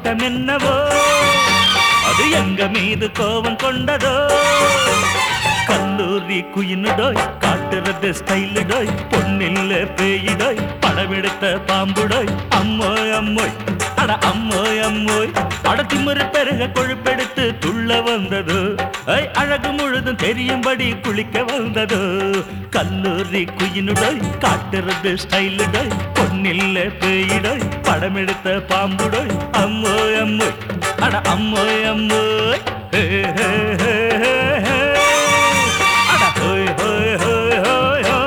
கொட்டம் என்னவோ அது எங்க மீது கோபம் கொண்டதோ கல்லூரி குயினுடோய் காட்டுறது ஸ்டைலுடோய் பொன்னில்ல பேயிடோய் படமெடுத்த பாம்புடோய் அம்மோய் அம்மோய் அட அம்மோய் அம்மோய் அட திமிரு பெருக கொழுப்பெடுத்து துள்ள வந்தது ஐ அழகு முழுதும் தெரியும்படி குளிக்க வந்தது கல்லூரி குயினுடோய் காட்டுறது ஸ்டைலுடோய் பொன்னில்ல பேயிடோய் படமெடுத்த பாம்புடோய் அம்மோய் அம்மோய் அட அம்மோய் அம்மோய் ஹே ஹே ஹே ஹே ஹே அட ஹோய் ஹோய் ஹோய் ஹோய் ஹோய்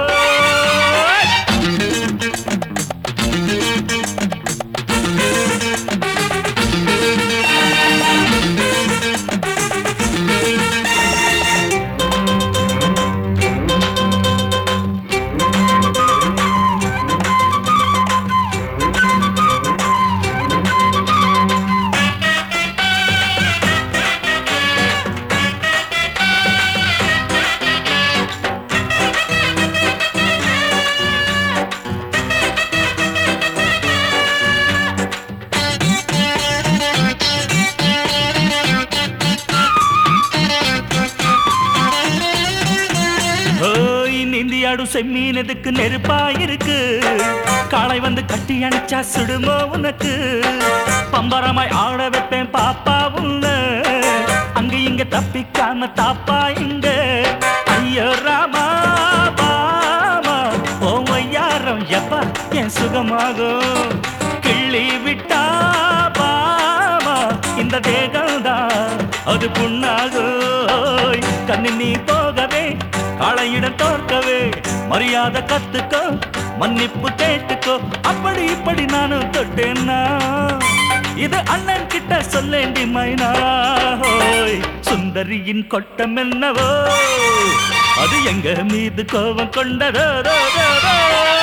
ஓய் நீந்தியாடும் செம்மீன் எதுக்கு நெருப்பா இருக்கு காளை வந்து கட்டி அணைச்சா சுடுமோ உனக்கு பம்பரமாய் ஆட வைப்பேன் பாப்பா உன்ன அங்க இங்க தப்பிக்காம தாப்பா இங்க ஐயோ ராமா பாமா ஓமையாரம் எப்பா என் சுகமாகும் கிள்ளி விட்டா பாமா இந்த தேகம்தான் அது புண்ணாகும் கண்ணு நீ போகவே காளையிடம் தோற்கவே மரியாதை கத்துக்கோ மன்னிப்பு கேட்டுக்கோ அப்படி இப்படி நானும் தொட்டேன்னா இது அண்ணன் கிட்ட சொல்லேண்டி மைனா ஹோய் சுந்தரியின் கொட்டம் என்னவோ அது எங்க மீது கோபம் கொண்டதோ ரோ, ரோ, ரோ.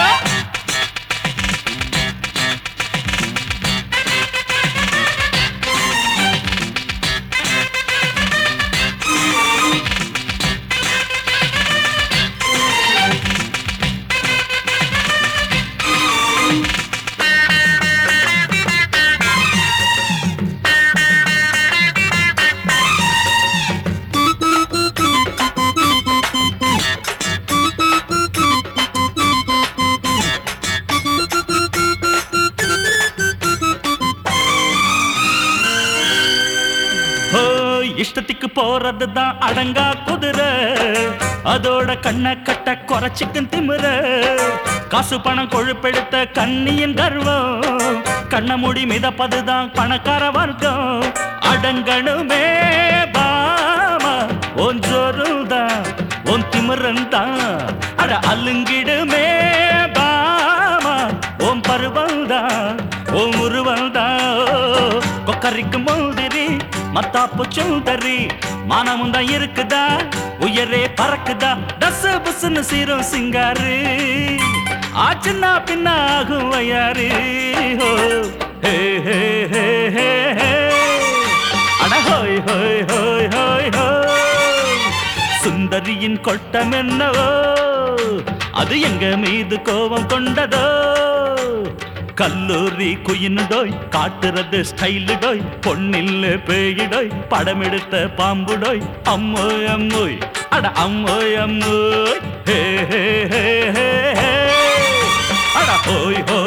ஓ இஷ்டத்துக்கு போறது தான் அடங்கா குதிரை அதோட கண்ணை கட்ட குறைச்சிக்கும் திமிர காசு பணம் கொழுப்பெடுத்த கண்ணியின் கர்வம் கண்ண மூடி மிதப்பதுதான் பணக்கார வர்க்கம் அடங்கணுமே பாமா உன் ஜோருதான் உன் திமிரன் தான் அட அலுங்கிடுமே பாமா உன் பருவம் தான் உன் உருவம் தான் கொக்கரிக்கும் மோதிரி மத்தாப்பு சுந்தரி மானமும் தான் இருக்குதா உயரே பறக்குதா டஸ் புஸ்னு சீரும் சிங்காரு ஆச்சுன்னா பின்ன ஆகும் வயாரு ஹோ ஹே ஹே ஹே ஹே ஹே அட ஹோய் ஹோய் ஹோய் ஹோய் ஹோய் சுந்தரியின் கொட்டம் என்னவோ அது எங்க மீது கோபம் கொண்டதோ கல்லூரி குயினுடோய் காட்டுறது ஸ்டைலுடோய் பொன்னில்ல பேயிடோய் படம் எடுத்த பாம்புடோய் அம்மோய் அம்மோய் அட அம்மோய் அம்மோய் ஹே ஹே ஹே ஹே ஹே அட ஹோய் ஹோய்